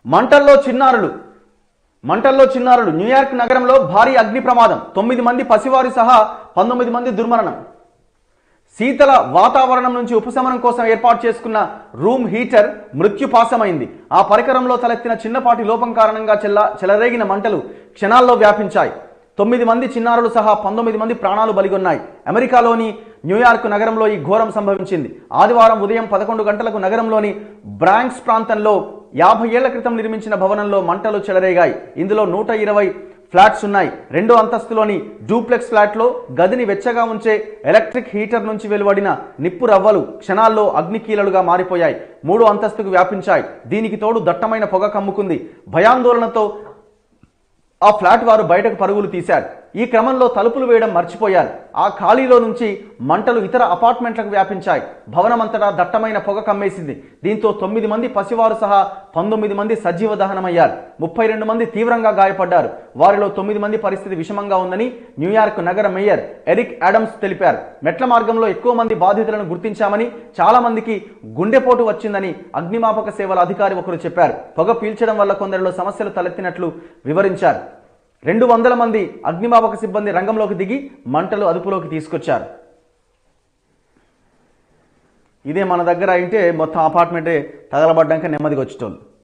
మంటల్లో చిన్నారులు మంటల్లో చిన్నారులు న్యూయార్క్ నగరంలో భారీ అగ్ని ప్రమాదం తొమ్మిది మంది పసివారి సహా పంతొమ్మిది మంది దుర్మరణం శీతల వాతావరణం నుంచి ఉపశమనం కోసం ఏర్పాటు చేసుకున్న రూమ్ హీటర్ మృత్యుపాసమైంది ఆ పరికరంలో తలెత్తిన చిన్నపాటి లోపం కారణంగా చెల్ల చెలరేగిన మంటలు క్షణాల్లో వ్యాపించాయి తొమ్మిది మంది చిన్నారులు సహా పంతొమ్మిది మంది ప్రాణాలు బలిగొన్నాయి అమెరికాలోని న్యూయార్క్ నగరంలో ఈ ఘోరం సంభవించింది ఆదివారం ఉదయం పదకొండు గంటలకు నగరంలోని బ్రాంక్స్ ప్రాంతంలో యాభై ఏళ్ల క్రితం నిర్మించిన భవనంలో మంటలు చెలరేగాయి ఇందులో నూట ఇరవై ఫ్లాట్స్ ఉన్నాయి రెండో అంతస్తులోని డూప్లెక్స్ ఫ్లాట్లో గదిని వెచ్చగా ఉంచే ఎలక్ట్రిక్ హీటర్ నుంచి వెలువడిన నిప్పు రవ్వలు క్షణాల్లో అగ్నికీలలుగా మారిపోయాయి మూడో అంతస్తుకు వ్యాపించాయి దీనికి తోడు దట్టమైన పొగ కమ్ముకుంది భయాందోళనతో ఆ ఫ్లాట్ వారు బయటకు పరుగులు తీశారు ఈ క్రమంలో తలుపులు వేయడం మర్చిపోయారు ఆ ఖాళీలో నుంచి మంటలు ఇతర అపార్ట్మెంట్లకు వ్యాపించాయి భవనమంతటా దట్టమైన పొగ కమ్మేసింది దీంతో తొమ్మిది మంది పసివారు సహా పంతొమ్మిది మంది సజీవ దహనమయ్యారు ముప్పై రెండు మంది తీవ్రంగా గాయపడ్డారు వారిలో తొమ్మిది మంది పరిస్థితి విషమంగా ఉందని న్యూయార్క్ నగర మేయర్ ఎరిక్ అడమ్స్ తెలిపారు మెట్ల మార్గంలో ఎక్కువ మంది బాధితులను గుర్తించామని చాలా మందికి గుండెపోటు వచ్చిందని అగ్నిమాపక సేవల అధికారి ఒకరు చెప్పారు పొగ పీల్చడం వల్ల కొందరిలో సమస్యలు తలెత్తినట్లు వివరించారు రెండు వందల మంది అగ్నిమాపక సిబ్బంది రంగంలోకి దిగి మంటలు అదుపులోకి తీసుకొచ్చారు ఇదే మన దగ్గర అయితే మొత్తం అపార్ట్మెంటే తగలబడ్డాక నెమ్మదిగా వచ్చేటోళ్ళు